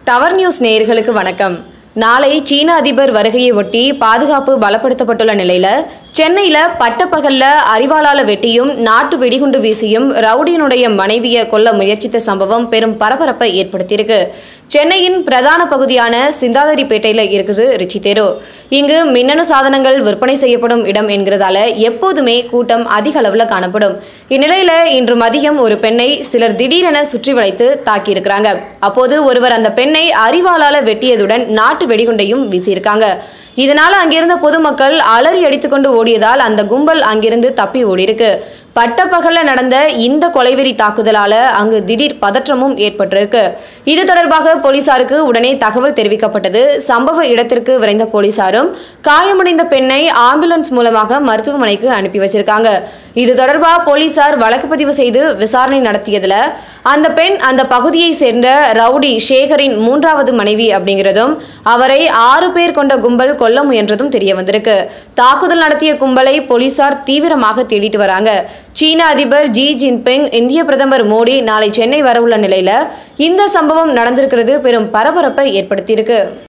tower news நேயர்களுக்கு வணக்கம் நாளை சீன அதிபர் வருகையை ஒட்டி பாதுகாப்பு பலப்படுத்தப்பட்டுள்ள நிலையில சென்னையில பட்டப்பகல்ல அறிவாளால வெட்டியும் நாட்டு வெடிகுண்டு வீசியும் ரவுடியினுடைய மனைவியை கொல்ல முயற்சித்த சம்பவம் பெரும் பரபரப்பை ஏற்படுத்தியிருக்கு சென்னையின் பிரதான பகுதியான சிந்தாதிரிப்பேட்டையில் இருக்குது ரிச்சி தெரு இங்கு மின்னணு சாதனங்கள் விற்பனை செய்யப்படும் இடம் என்கிறதால எப்போதுமே கூட்டம் அதிக அளவில் காணப்படும் இந்நிலையில இன்று மதியம் ஒரு பெண்ணை சிலர் திடீரென சுற்றி வளைத்து தாக்கியிருக்கிறாங்க அப்போது ஒருவர் அந்த பெண்ணை அறிவாளால வெட்டியதுடன் நாட்டு வெடிகுண்டையும் வீசியிருக்காங்க இதனால அங்கிருந்த பொதுமக்கள் அலறி அடித்துக்கொண்டு ஓடியதால் அந்த கும்பல் அங்கிருந்து தப்பி ஓடியிருக்கு பட்டப்பகல்ல நடந்த இந்த கொலைவெறி தாக்குதலால அங்கு திடீர் பதற்றமும் ஏற்பட்டிருக்கு இது தொடர்பாக போலீசாருக்கு உடனே தகவல் தெரிவிக்கப்பட்டது சம்பவ இடத்திற்கு விரைந்த போலீசாரும் காயமடைந்த பெண்ணை ஆம்புலன்ஸ் மூலமாக மருத்துவமனைக்கு அனுப்பி வச்சிருக்காங்க இது தொடர்பாக போலீசார் வழக்கு பதிவு செய்து விசாரணை நடத்தியதுல அந்த பெண் அந்த பகுதியை சேர்ந்த ரவுடி சேகரின் மூன்றாவது மனைவி அப்படிங்கிறதும் அவரை ஆறு பேர் கொண்ட கும்பல் கொல்ல முயன்றதும் தெரிய வந்திருக்கு தாக்குதல் நடத்திய கும்பலை போலீசார் தீவிரமாக தேடிட்டு வராங்க சீன அதிபர் ஜி ஜின்பிங் இந்திய பிரதமர் மோடி நாளை சென்னை வரவுள்ள நிலையில இந்த சம்பவம் நடந்திருக்கிறது பெரும் பரபரப்பை ஏற்படுத்தியிருக்கு